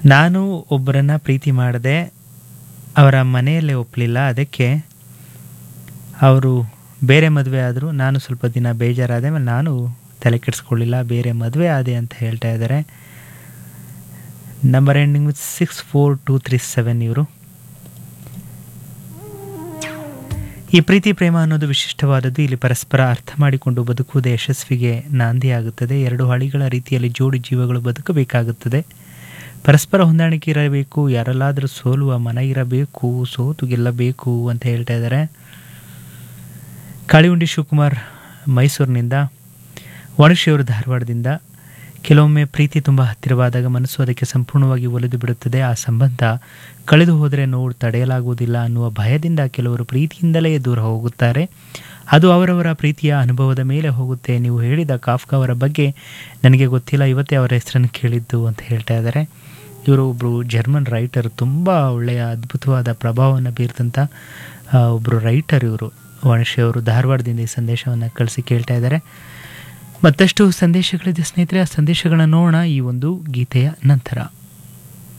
ನಾನು ಒಬ್ಬರನ್ನ ಪ್ರೀತಿ ಮಾಡಿದೆ ಅವರ ಮನೆಯಲ್ಲೇ ಒಪ್ಪಲಿಲ್ಲ ಅದಕ್ಕೆ ಅವರು ಬೇರೆ ಮದುವೆ ಆದರು ನಾನು ಸ್ವಲ್ಪ ದಿನ ಬೇಜಾರಾದೆ ಆಮೇಲೆ ನಾನು ತಲೆ ಕೆಡಿಸ್ಕೊಳ್ಳಿಲ್ಲ ಬೇರೆ ಮದುವೆ ಆದೆ ಅಂತ ಹೇಳ್ತಾ ಇದ್ದಾರೆ number ending with six four two three seven ಇವರು ಈ ಪ್ರೀತಿ ಪ್ರೇಮ ಅನ್ನೋದು ವಿಶಿಷ್ಟವಾದದ್ದು ಇಲ್ಲಿ ಪರಸ್ಪರ ಅರ್ಥ ಮಾಡಿಕೊಂಡು ಬದುಕುವುದು ಯಶಸ್ವಿಗೆ ನಾಂದಿಯಾಗುತ್ತದೆ ಎರಡು ಹಳಿಗಳ ರೀತಿಯಲ್ಲಿ ಜೋಡಿ ಜೀವಗಳು ಬದುಕಬೇಕಾಗುತ್ತದೆ ಪರಸ್ಪರ ಹೊಂದಾಣಿಕೆ ಇರಬೇಕು ಯಾರಲ್ಲಾದರೂ ಸೋಲುವ ಮನ ಇರಬೇಕು ಸೋತು ಗೆಲ್ಲಬೇಕು ಅಂತ ಹೇಳ್ತಾ ಇದ್ದಾರೆ ಕಾಳಿಹುಂಡಿ ಶಿವಕುಮಾರ್ ಮೈಸೂರಿನಿಂದ ವಾಣಿಶ್ಯವರು ಧಾರವಾಡದಿಂದ ಕೆಲವೊಮ್ಮೆ ಪ್ರೀತಿ ತುಂಬ ಹತ್ತಿರವಾದಾಗ ಮನಸ್ಸು ಅದಕ್ಕೆ ಸಂಪೂರ್ಣವಾಗಿ ಒಲಿದು ಬಿಡುತ್ತದೆ ಆ ಸಂಬಂಧ ಕಳೆದು ಹೋದರೆ ನೋವು ತಡೆಯಲಾಗುವುದಿಲ್ಲ ಅನ್ನುವ ಭಯದಿಂದ ಕೆಲವರು ಪ್ರೀತಿಯಿಂದಲೇ ದೂರ ಹೋಗುತ್ತಾರೆ ಅದು ಅವರವರ ಪ್ರೀತಿಯ ಅನುಭವದ ಮೇಲೆ ಹೋಗುತ್ತೆ ನೀವು ಹೇಳಿದ ಕಾಫ್ಕ ಅವರ ಬಗ್ಗೆ ನನಗೆ ಗೊತ್ತಿಲ್ಲ ಇವತ್ತೇ ಅವರ ಹೆಸರನ್ನು ಕೇಳಿದ್ದು ಅಂತ ಹೇಳ್ತಾ ಇದ್ದಾರೆ ಇವರು ಒಬ್ಬರು ಜರ್ಮನ್ ರೈಟರ್ ತುಂಬ ಒಳ್ಳೆಯ ಅದ್ಭುತವಾದ ಪ್ರಭಾವವನ್ನು ಬೀರಿದಂಥ ಒಬ್ಬರು ರೈಟರ್ ಇವರು ವಾಣಿಶ್ಯ ಅವರು ಧಾರವಾಡದಿಂದ ಈ ಸಂದೇಶವನ್ನು ಕಳಿಸಿ ಕೇಳ್ತಾ ಇದ್ದಾರೆ ಮತ್ತಷ್ಟು ಸಂದೇಶಗಳಿದೆ ಸ್ನೇಹಿತರೆ ಆ ಸಂದೇಶಗಳನ್ನು ನೋಡೋಣ ಈ ಒಂದು ಗೀತೆಯ ನಂತರ